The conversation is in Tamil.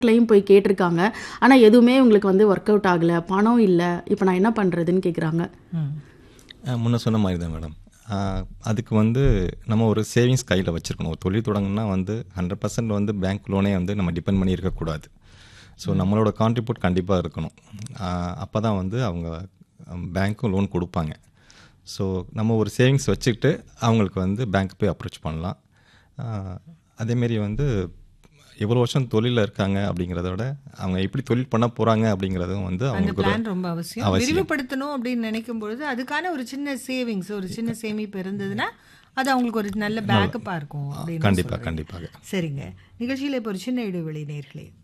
கிளைம் போய் கேட்டிருக்காங்க ஆனால் எதுவுமே உங்களுக்கு வந்து ஒர்க் அவுட் ஆகலை பணம் இல்லை இப்போ நான் என்ன பண்ணுறதுன்னு கேட்குறாங்க ம் அஹ் முன்ன சொன்ன மாதிரி தான் மேடம் அஹ் அதுக்கு வந்து நம்ம ஒரு சேவிங்ஸ் கையில் வச்சுருக்கணும் ஒரு தொழில் தொடங்குனா வந்து ஹண்ட்ரட் பர்சன்ட் வந்து பேங்க் லோனே வந்து நம்ம டிபெண்ட் பண்ணி இருக்கக்கூடாது ஸோ நம்மளோட கான்ட்ரிபியூட் கண்டிப்பாக இருக்கணும் அப்போ தான் வந்து அவங்க பேங்க்கும் லோன் கொடுப்பாங்க ஸோ நம்ம ஒரு சேவிங்ஸ் வச்சுக்கிட்டு அவங்களுக்கு வந்து பேங்க் போய் அப்ரோச் பண்ணலாம் அஹ் அதேமாரி வந்து எவ்வளோ வருஷம் தொழிலில் இருக்காங்க அப்படிங்கிறத விட அவங்க எப்படி தொழில் பண்ண போகிறாங்க அப்படிங்கிறதும் வந்து அந்த அவங்களுக்கு ஒரு பிளான் ரொம்ப அவசியம் அவசியம். விரிவுபடுத்தணும் அப்படின்னு நினைக்கும் பொழுது அதுக்கான ஒரு சின்ன சேவிங்ஸ் ஒரு சின்ன சேமிப்பு இருந்ததுன்னா அது அவங்களுக்கு ஒரு நல்ல பேக்கப்பாக இருக்கும் அப்படின்னு கண்டிப்பாக சொல்றீங்க. கண்டிப்பாக சரிங்க நிகழ்ச்சியில் இப்போ ஒரு சின்ன இடைவெளி நேர்களே